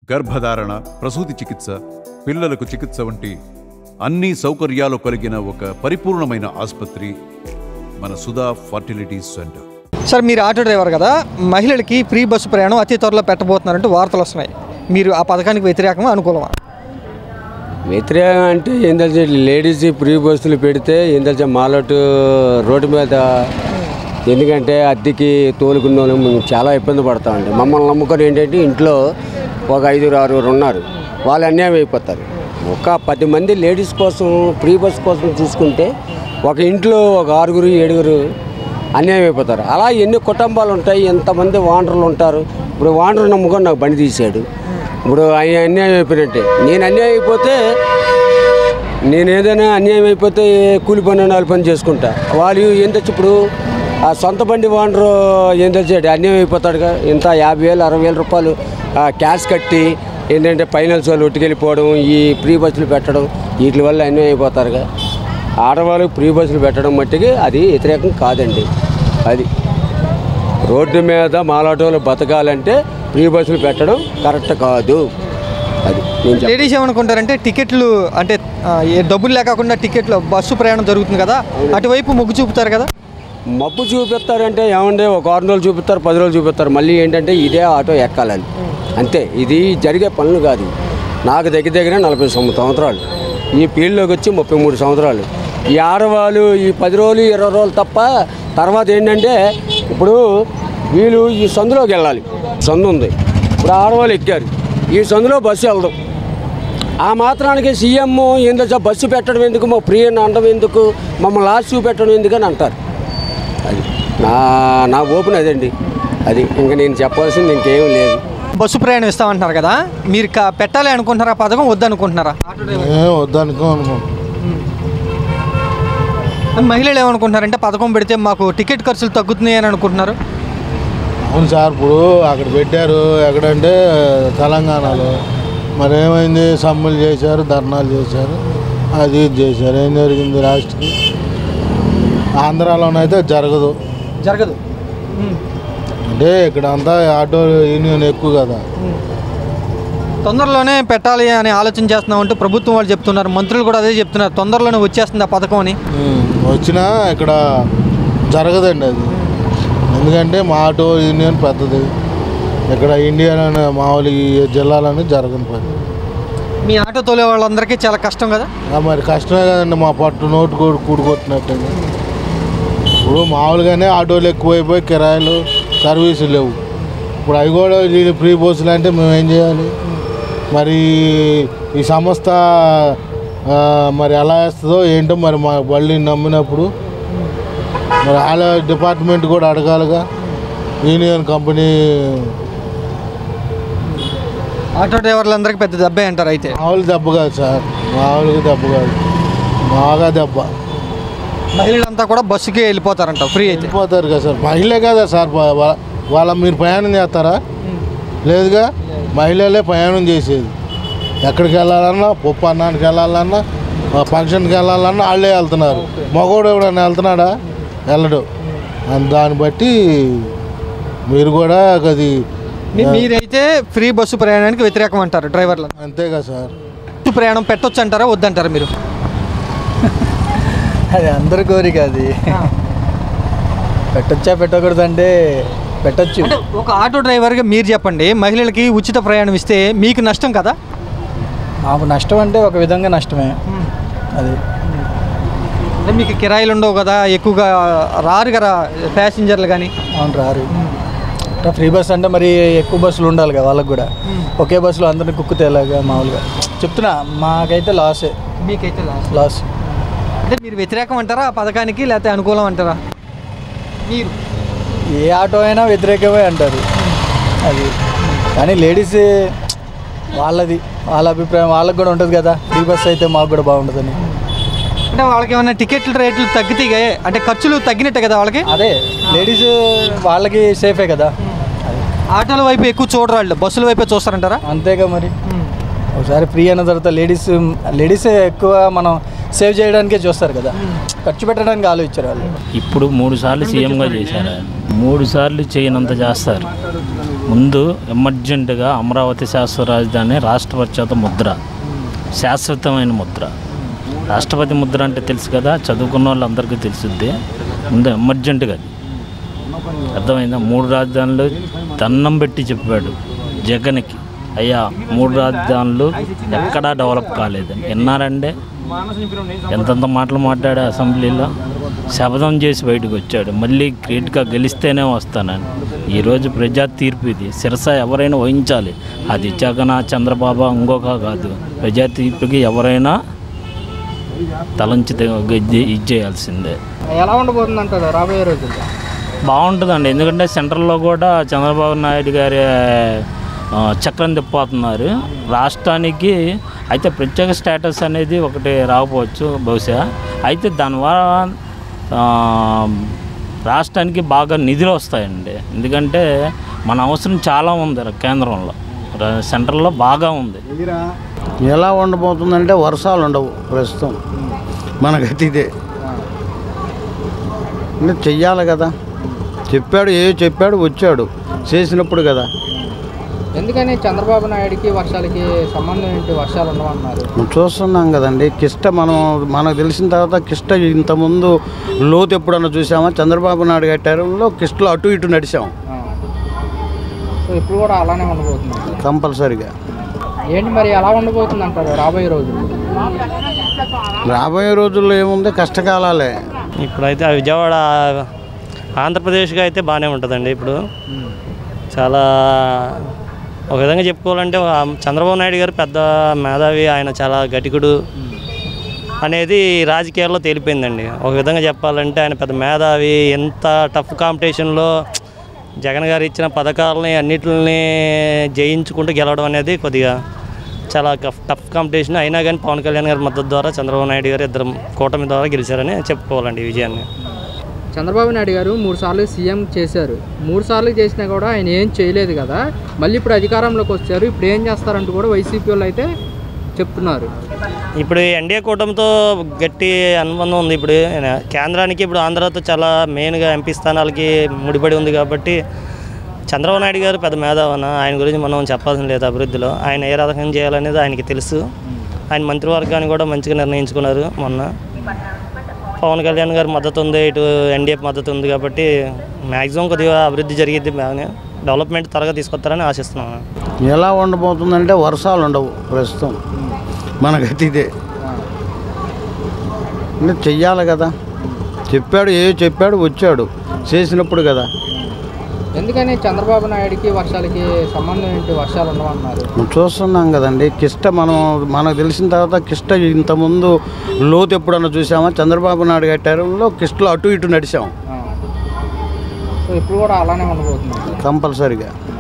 గర్భధారణ ప్రసూతి చికిత్స పిల్లలకు చికిత్స వంటి అన్ని సౌకర్యాలు కలిగిన ఒక పరిపూర్ణమైన ఆసుపత్రి మన సుధా ఫర్టిలిటీ సెంటర్ సార్ మీరు ఆటో డ్రైవర్ కదా మహిళలకి ఫ్రీ బస్సు ప్రయాణం అతి త్వరలో పెట్టబోతున్నారంటూ వార్తలు వస్తున్నాయి మీరు ఆ పథకానికి వ్యతిరేకమా అనుకూలమా వ్యతిరేకం అంటే ఏం తెలిసి లేడీస్ ఫ్రీ బస్సులు పెడితే ఏం తెలిసి మాలటు రోడ్డు మీద ఎందుకంటే అద్దెకి తోలుకున్న వాళ్ళు మేము చాలా ఇబ్బంది పడతామండి మమ్మల్ని నమ్ముకొని ఏంటంటే ఇంట్లో ఒక ఐదుగురు ఆరుగురు ఉన్నారు వాళ్ళు అన్యాయం అయిపోతారు ఒక పది మంది లేడీస్ కోసం ఫ్రీ బస్ కోసం చూసుకుంటే ఒక ఇంట్లో ఒక ఆరుగురు ఏడుగురు అన్యాయం అయిపోతారు అలా ఎన్ని కుటుంబాలు ఉంటాయి ఎంతమంది వాండర్లు ఉంటారు ఇప్పుడు వాండర్ నమ్ముకొని నాకు బండి తీశాడు ఇప్పుడు ఆయన అన్యాయం అయిపోయినట్టే నేను అన్యాయం అయిపోతే నేను ఏదైనా అన్యాయం అయిపోతే కూలి పని నాలుగు పని చేసుకుంటా వాళ్ళు ఏం తెచ్చి ఇప్పుడు ఆ సొంత బండి ఓనరు ఏం తెచ్చాడు అన్యాయం అయిపోతాడుగా ఇంత యాభై వేలు అరవై వేల రూపాయలు ఆ, క్యాష్ కట్టి ఏంటంటే ఫైనాన్స్ వాళ్ళు ఒట్టుకెళ్ళిపోవడం ఈ ఫ్రీ బస్సులు పెట్టడం వీటి వల్ల అన్యాయం అయిపోతారుగా ఆడవాళ్ళకి ఫ్రీ బస్సులు పెట్టడం మట్టికి అది వ్యతిరేకం కాదండి అది రోడ్డు మీద మాలాటోలు బతకాలంటే ఫ్రీ బస్సులు పెట్టడం కరెక్ట్ కాదు అది నేను చెప్ప- లేడీస్ ఏమనుకుంటారంటే టికెట్లు అంటే ఆ, ఏ డబ్బులు లేకుండా టికెట్లు బస్సు ప్రయాణం జరుగుతుంది కదా అటువైపు మొగ్గు చూపుతారు కదా మబ్బు చూపిస్తారంటే ఏమంటే ఒక ఆరు రోజులు చూపిస్తారు పది రోజులు చూపిస్తారు మళ్ళీ ఏంటంటే ఇదే ఆటో ఎక్కాలని అంతే ఇది జరిగే పనులు కాదు నాకు దగ్గర దగ్గర నలభై తొమ్మిది సంవత్సరాలు ఈ ఫీల్డ్లోకి వచ్చి ముప్పై మూడు సంవత్సరాలు ఈ ఆడవాళ్ళు ఈ పది రోజులు ఇరవై రోజులు తప్ప తర్వాత ఏంటంటే ఇప్పుడు వీళ్ళు ఈ సందులోకి వెళ్ళాలి సందు ఉంది ఇప్పుడు ఆడవాళ్ళు ఎక్కారు ఈ సందులో బస్సు వెళ్దాం ఆ మాత్రానికి సీఎం ఏందో బస్సు పెట్టడం ఎందుకు మా ప్రియ అనడం ఎందుకు మమ్మల్ని లాస్ట్ చూపెట్టడం ఎందుకు అని అంటారు అది నా నా ఓపెన్ అదండి అది ఇంకా నేను చెప్పాల్సింది ఇంకేం లేదు బస్సు ప్రయాణం ఇస్తామంటున్నారు కదా మీరు కా- పెట్టాలి అనుకుంటున్నారా ఆ పథకం వద్దనుకుంటున్నారా ఏం వద్దనుకో అనుకో మహిళలు ఏమనుకుంటున్నారంటే పథకం పెడితే మాకు టికెట్ ఖర్చులు తగ్గుతున్నాయి అని అనుకుంటున్నారు అవును సార్ ఇప్పుడు అక్కడ పెట్టారు ఎక్కడంటే తెలంగాణలో మరి ఏమైంది సమ్ములు చేశారు ధర్నాలు చేశారు అది ఇది చేశారు ఏం జరిగింది లాస్ట్కి ఆంధ్రాలోనైతే జరగదు జరగదు అంటే ఇక్కడ అంతా ఆటో యూనియన్ ఎక్కువ కదా తొందరలోనే పెట్టాలి అని ఆలోచన చేస్తున్నామంటూ ప్రభుత్వం వాళ్ళు చెప్తున్నారు మంత్రులు కూడా అదే చెప్తున్నారు తొందరలోనే వచ్చేస్తుంది ఆ పథకం అని ఉమ్, వచ్చినా ఇక్కడ జరగదండి అది ఎందుకంటే మా ఆటో యూనియన్ పెద్దది ఇక్కడ ఇండియాలోనే మామూలు ఈ జిల్లాలోనే జరగని పని మీ ఆటో తోలే వాళ్ళందరికీ చాలా కష్టం కదా ఆ మరి కష్టమే కదండి మా పట్టు నోటు కూడా కూడుకొట్టినట్టు ఇప్పుడు మామూలుగానే ఆటోలు ఎక్కువైపోయి కిరాయిలు సర్వీసులు లేవు ఇప్పుడు అవి కూడా వీళ్ళు ఫ్రీ బస్సులు అంటే మేము ఏం చేయాలి మరి ఈ సంస్థ ఆ, మరి ఎలా వేస్తుందో ఏంటో మరి మా బళ్ళని నమ్మినప్పుడు మరి వాళ్ళ డిపార్ట్మెంట్ కూడా అడగాలిగా యూనియన్ కంపెనీ ఆటో డ్రైవర్లందరికీ పెద్ద దెబ్బే అంటారు అయితే మామూలు దెబ్బ కాదు సార్ మామూలుగా దెబ్బ కాదు బాగా దెబ్బ మహిళలంతా కూడా బస్సుకి వెళ్ళిపోతారంట ఫ్రీ అయితే వెళ్ళిపోతారు కదా సార్ మహిళే కదా సార్ వా- వా- వాళ్ళ మీరు ప్రయాణం చేస్తారా లేదుగా మహిళలే ప్రయాణం చేసేది ఎక్కడికి వెళ్ళాలన్నా పప్పు అన్నానికి వెళ్ళాలన్నా ఆ ఫంక్షన్కి వెళ్ళాలన్నా వాళ్ళే వెళ్తున్నారు మగవాడు ఎవడన్నా వెళ్తున్నాడా వెళ్ళడు అండ్ దాన్ని బట్టి మీరు కూడా అది మీ- మీరైతే ఫ్రీ బస్సు ప్రయాణానికి వ్యతిరేకం అంటారు డ్రైవర్లు అంతేగా సార్ బస్సు ప్రయాణం పెట్టొచ్చు అంటారా వద్దంటారా మీరు అది అందరి కోరిక అది పెట్టొచ్చా పెట్టకూడదు అంటే పెట్టొచ్చు అంటే ఒక ఆటో డ్రైవర్గా మీరు చెప్పండి మహిళలకి ఉచిత ప్రయాణం ఇస్తే మీకు నష్టం కదా మాకు నష్టం అంటే ఒక విధంగా నష్టమే అది అంటే మీకు కిరాయిలు ఉండవు కదా ఎక్కువగా రారు కదా ప్యాసింజర్లు కానీ అవును రారు అంటే ఫ్రీ బస్ అంటే మరి ఎక్కువ బస్సులు ఉండాలి కదా వాళ్ళకి కూడా ఒకే బస్సులో అందరిని కుక్కు తేలాగా మామూలుగా చెప్తున్నా మాకైతే లాసే మీకైతే లాస్ లాస్ అంటే మీరు వ్యతిరేకం అంటారా ఆ పథకానికి లేకపోతే అనుకూలం అంటారా మీరు ఏ ఆటో అయినా వ్యతిరేకమే అంటారు అది కానీ లేడీస్ వాళ్ళది వాళ్ళ అభిప్రాయం వాళ్ళకి కూడా ఉంటుంది కదా ఫ్రీ బస్ అయితే మాకు కూడా బాగుంటుందని అంటే వాళ్ళకి ఏమైనా టికెట్ల రేట్లు తగ్గితే అంటే ఖర్చులు తగ్గినట్టే కదా వాళ్ళకి అదే లేడీస్ వాళ్ళకి సేఫే కదా ఆటోల వైపు ఎక్కువ చూడరు వాళ్ళు బస్సుల వైపే చూస్తారంటారా అంతేగా మరి ఒకసారి ఫ్రీ అయిన తర్వాత లేడీస్ లేడీసే ఎక్కువ మనం సేవ్ చేయడానికే చూస్తారు కదా ఖర్చు పెట్టడానికి ఆలోచించారు వాళ్ళు ఇప్పుడు మూడు సార్లు సీఎంగా చేశారు ఆయన మూడు సార్లు చేయనంత చేస్తారు ముందు ఎమర్జెంటుగా అమరావతి శాశ్వత రాజధాని రాష్ట్రపతి చేత ముద్ర శాశ్వతమైన ముద్ర రాష్ట్రపతి ముద్ర అంటే తెలుసు కదా చదువుకున్న వాళ్ళందరికీ తెలుసుద్ది ముందు ఎమర్జెంటుగా అది అర్థమైందా మూడు రాజధానులు దండం పెట్టి చెప్పాడు జగన్కి అయ్యా మూడు రాజధానులు ఎక్కడా డెవలప్ కాలేదని విన్నారంటే ఎంతెంత మాటలు మాట్లాడా అసెంబ్లీలో శపథం చేసి బయటకు వచ్చాడు మళ్ళీ గ్రేట్గా గెలిస్తేనే వస్తానని ఈరోజు ప్రజా తీర్పు ఇది శిరస ఎవరైనా వహించాలి అది జగన్ చంద్రబాబు ఇంకొక కాదు ప్రజా తీర్పుకి ఎవరైనా తలంచి ఇది చేయాల్సిందే ఎలా ఉండబోతుంది అంటారు రాబోయే రోజుల్లో బాగుంటుందండి ఎందుకంటే సెంట్రల్లో కూడా చంద్రబాబు నాయుడు గారి ఆ, చక్రం తిప్పోతున్నారు రాష్ట్రానికి అయితే ప్రత్యేక స్టేటస్ అనేది ఒకటి రాకపోవచ్చు బహుశా అయితే దానివల్ల ఆ, రాష్ట్రానికి బాగా నిధులు వస్తాయండి ఎందుకంటే మన అవసరం చాలా ఉంది ర- కేంద్రంలో ర- సెంట్రల్లో బాగా ఉంది ఎలా ఉండబోతుందంటే వర్షాలు ఉండవు ప్రస్తుతం మన గతి ఇదే అంటే చెయ్యాలి కదా చెప్పాడు ఏ చెప్పాడు వచ్చాడు చేసినప్పుడు కదా ఎందుకని చంద్రబాబు నాయుడుకి వర్షాలకి సంబంధం ఏంటి వర్షాలు ఉండవన్నారు మనం చూస్తున్నాం కదండి కిష్ట మనం మనకు తెలిసిన తర్వాత కిష్ట ఇంతకుముందు లోతు ఎప్పుడన్నా చూసామా చంద్రబాబు నాయుడు కట్టారులో కిష్టలో అటు ఇటు నడిచాం సో ఇప్పుడు కూడా అలానే ఉండబోతుంది కంపల్సరిగా ఏంటి మరి ఎలా ఉండబోతుంది అంటారు రాబోయే రోజుల్లో రాబోయే రోజుల్లో ఏముంది కష్టకాలాలే ఇప్పుడైతే విజయవాడ ఆంధ్రప్రదేశ్గా అయితే బాగానే ఉంటుందండి ఇప్పుడు చాలా ఒక విధంగా చెప్పుకోవాలంటే ఆ చంద్రబాబు నాయుడు గారు పెద్ద మేధావి ఆయన చాలా గటికుడు అనేది రాజకీయాల్లో తేలిపోయిందండి ఒక విధంగా చెప్పాలంటే ఆయన పెద్ద మేధావి ఎంత టఫ్ కాంపిటీషన్లో జగన్ గారు ఇచ్చిన పథకాలని అన్నిటిని జయించుకుంటూ గెలవడం అనేది కొద్దిగా చాలా టఫ్ టఫ్ కాంపిటీషన్ అయినా కానీ పవన్ కళ్యాణ్ గారి మద్దతు ద్వారా చంద్రబాబు నాయుడు గారు ఇద్దరు కూటమి ద్వారా గెలిచారని చెప్పుకోవాలండి ఈ విజయాన్ని చంద్రబాబు నాయుడు గారు మూడు సార్లు సీఎం చేశారు మూడు సార్లు చేసినా కూడా ఆయన ఏం చేయలేదు కదా మళ్ళీ ఇప్పుడు అధికారంలోకి వచ్చారు ఇప్పుడు ఏం చేస్తారంటూ కూడా వైసీపీ వాళ్ళు అయితే చెప్తున్నారు ఇప్పుడు ఎన్డీఏ కూటమితో గట్టి అనుబంధం ఉంది ఇప్పుడు కేంద్రానికి ఇప్పుడు ఆంధ్రాతో చాలా మెయిన్గా ఎంపీ స్థానాలకి ముడిపడి ఉంది కాబట్టి చంద్రబాబు నాయుడు గారు పెద్ద మేధావన ఆయన గురించి మనం చెప్పాల్సిన లేదు అభివృద్ధిలో ఆయన ఏ రకం చేయాలనేది ఆయనకి తెలుసు ఆయన మంత్రివర్గాన్ని కూడా మంచిగా నిర్ణయించుకున్నారు మొన్న పవన్ కళ్యాణ్ గారి మద్దతు ఉంది ఇటు ఎన్డీఏ మద్దతు ఉంది కాబట్టి మ్యాక్సిమం కొద్దిగా అభివృద్ధి జరిగిద్ది బాగానే డెవలప్మెంట్ త్వరగా తీసుకొస్తారని ఆశిస్తున్నాను ఎలా ఉండబోతుందంటే వర్షాలు ఉండవు ప్రస్తుతం మన గతి ఇదే అంటే చెయ్యాలి కదా చెప్పాడు ఏ చెప్పాడు వచ్చాడు చేసినప్పుడు కదా ఎందుకని చంద్రబాబు నాయుడుకి వర్షాలకి సంబంధం ఏంటి వర్షాలు ఉండవన్నారు మనం చూస్తున్నాం కదండి కిష్ట మనం మనకు తెలిసిన తర్వాత కిష్ట ఇంతకుముందు లోతు ఎప్పుడన్నా చూసామా చంద్రబాబు నాయుడు కట్టారులో కిష్టలో అటు ఇటు నడిచాం సో ఇప్పుడు కూడా అలానే ఉండబోతుంది కంపల్సరిగా